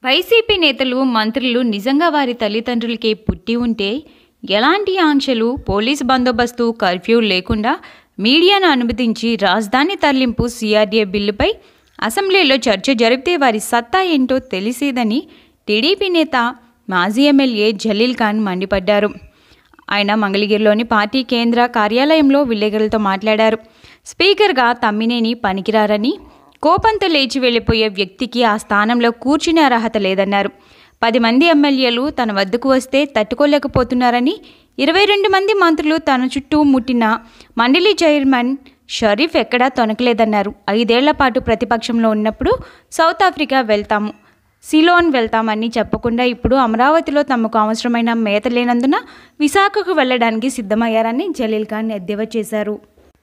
YCP నేతలు మంత్రులు నిజంగా వారి తల్లిదండ్రులకే పుట్టి ఉంటే ఎలాంటి ఆంక్షలు పోలీస్ బందోబస్తు కర్ఫ్యూ లేకుండా మీడియాను అనుమతించి రాజధాని తరలింపు సిఆర్డీఏ బిల్లుపై అసెంబ్లీలో చర్చ జరిపితే వారి సత్తా ఏంటో తెలిసేదని టీడీపీ నేత మాజీ ఎమ్మెల్యే జలీల్ ఖాన్ మండిపడ్డారు ఆయన మంగళగిరిలోని పార్టీ కేంద్ర కార్యాలయంలో విలేకరులతో మాట్లాడారు స్పీకర్గా తమ్మినేని పనికిరారని కోపంతో లేచి వెళ్ళిపోయే వ్యక్తికి ఆ స్థానంలో కూర్చునే అర్హత లేదన్నారు పది మంది ఎమ్మెల్యేలు తన వద్దకు వస్తే తట్టుకోలేకపోతున్నారని ఇరవై రెండు మంది మంత్రులు తన చుట్టూ ముట్టిన మండలి చైర్మన్ షరీఫ్ ఎక్కడా తొనకలేదన్నారు ఐదేళ్ల పాటు ప్రతిపక్షంలో ఉన్నప్పుడు సౌత్ ఆఫ్రికా వెళ్తాము సిలోన్ వెళ్తామని చెప్పకుండా ఇప్పుడు అమరావతిలో తమకు అవసరమైన మేత లేనందున విశాఖకు వెళ్ళడానికి సిద్ధమయ్యారని జలీల్ ఖాన్ ఎద్దేవా చేశారు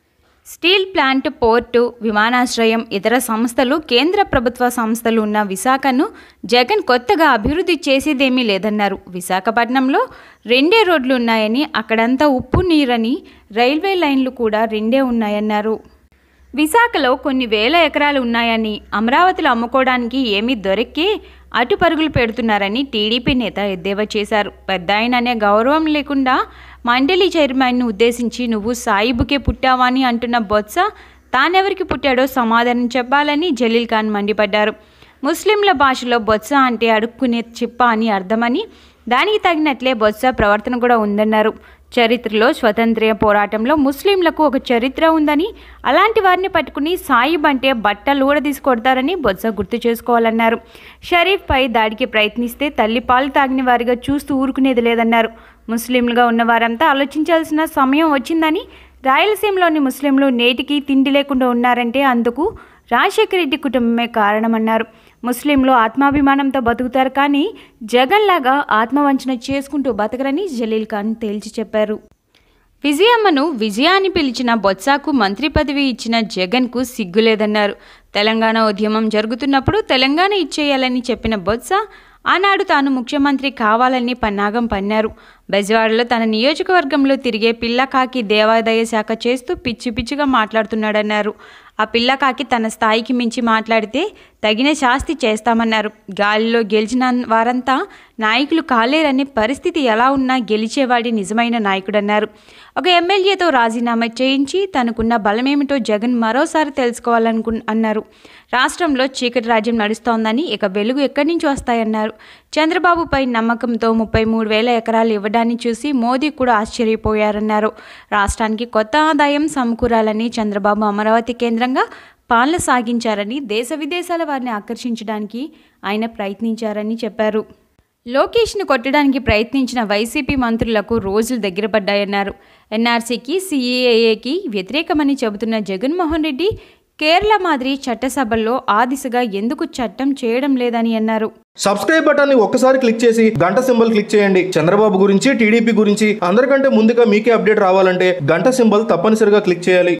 స్టీల్ ప్లాంట్ పోర్టు విమానాశ్రయం ఇతర సంస్థలు కేంద్ర ప్రభుత్వ సంస్థలు ఉన్న విశాఖను జగన్ కొత్తగా అభివృద్ధి చేసేదేమీ లేదన్నారు విశాఖపట్నంలో రెండే రోడ్లు ఉన్నాయని అక్కడంతా ఉప్పు నీరని రైల్వే లైన్లు కూడా రెండే ఉన్నాయన్నారు విశాఖలో కొన్ని వేల ఎకరాలు ఉన్నాయని అమరావతిలో అమ్ముకోవడానికి ఏమీ దొరికే అటు పరుగులు పెడుతున్నారని టీడీపీ నేత ఎద్దేవా చేశారు పెద్ద ఆయన అనే గౌరవం లేకుండా మండలి చైర్మన్ను ఉద్దేశించి నువ్వు సాయిబుకే పుట్టావా అని అంటున్న బొత్స తానెవరికి పుట్టాడో సమాధానం చెప్పాలని జలీల్ ఖాన్ మండిపడ్డారు ముస్లింల భాషలో బొత్స అంటే అడుక్కునే చిప్ప అని అర్థమని దానికి తగినట్లే బొత్స ప్రవర్తన కూడా ఉందన్నారు చరిత్రలో స్వతంత్ర పోరాటంలో ముస్లింలకు ఒక చరిత్ర ఉందని అలాంటి వారిని పట్టుకుని సాయిబ్ అంటే బట్టలు కూడా తీసుకొడతారని బొత్స గుర్తు చేసుకోవాలన్నారు షరీఫ్పై దాడికి ప్రయత్నిస్తే తల్లి పాలు తాగిన వారిగా చూస్తూ ఊరుకునేది లేదన్నారు ముస్లింలుగా ఉన్న వారంతా ఆలోచించాల్సిన సమయం వచ్చిందని రాయలసీమలోని ముస్లింలు నేటికి తిండి లేకుండా ఉన్నారంటే అందుకు రాజశేఖర రెడ్డి కుటుంబమే కారణమన్నారు ముస్లింలు ఆత్మాభిమానంతో బతుకుతారు కానీ జగన్ లాగా ఆత్మవంచన చేసుకుంటూ బతకరని జలీల్ ఖాన్ తేల్చి చెప్పారు విజయమ్మను విజయ అని పిలిచిన బొత్సాకు మంత్రి పదవి ఇచ్చిన జగన్కు సిగ్గులేదన్నారు తెలంగాణ ఉద్యమం జరుగుతున్నప్పుడు తెలంగాణ ఇచ్చేయాలని చెప్పిన బొత్స ఆనాడు తాను ముఖ్యమంత్రి కావాలని పన్నాగం పన్నారు బెజవాడలో తన నియోజకవర్గంలో తిరిగే పిల్లకాకి దేవాదాయ శాఖ చేస్తూ పిచ్చి పిచ్చిగా మాట్లాడుతున్నాడన్నారు ఆ పిల్లకాకి తన స్థాయికి మించి మాట్లాడితే తగిన శాస్తి చేస్తామన్నారు గాలిలో గెలిచిన వారంతా నాయకులు కాలేరనే పరిస్థితి ఎలా ఉన్నా గెలిచేవాడి నిజమైన నాయకుడన్నారు ఒక ఎమ్మెల్యేతో రాజీనామా చేయించి తనకున్న బలమేమిటో జగన్ మరోసారి తెలుసుకోవాలనుకు అన్నారు రాష్ట్రంలో చీకటి రాజ్యం నడుస్తోందని ఇక వెలుగు ఎక్కడి నుంచి వస్తాయన్నారు చంద్రబాబుపై నమ్మకంతో ముప్పై మూడు వేల ఎకరాలు ఇవ్వడాన్ని చూసి మోదీ కూడా ఆశ్చర్యపోయారన్నారు రాష్ట్రానికి కొత్త ఆదాయం సమకూరాలని చంద్రబాబు అమరావతి కేంద్రంగా పాలన సాగించారని దేశ విదేశాల వారిని ఆకర్షించడానికి ఆయన ప్రయత్నించారని చెప్పారు లోకేష్ను కొట్టడానికి ప్రయత్నించిన వైసీపీ మంత్రులకు రోజులు దగ్గర పడ్డాయన్నారు ఎన్ఆర్సీకి సీఏఏకి వ్యతిరేకమని చెబుతున్న జగన్మోహన్ రెడ్డి కేరళ మాదిరి చట్టసభల్లో ఆ దిశగా ఎందుకు చట్టం చేయడం లేదని అన్నారు సబ్స్క్రైబ్ బటన్ ని ఒక్కసారి క్లిక్ చేసి గంట సింబల్ క్లిక్ చేయండి చంద్రబాబు గురించి టీడీపీ గురించి అందరికంటే ముందుగా మీకే అప్డేట్ రావాలంటే గంట సింబల్ తప్పనిసరిగా క్లిక్ చేయాలి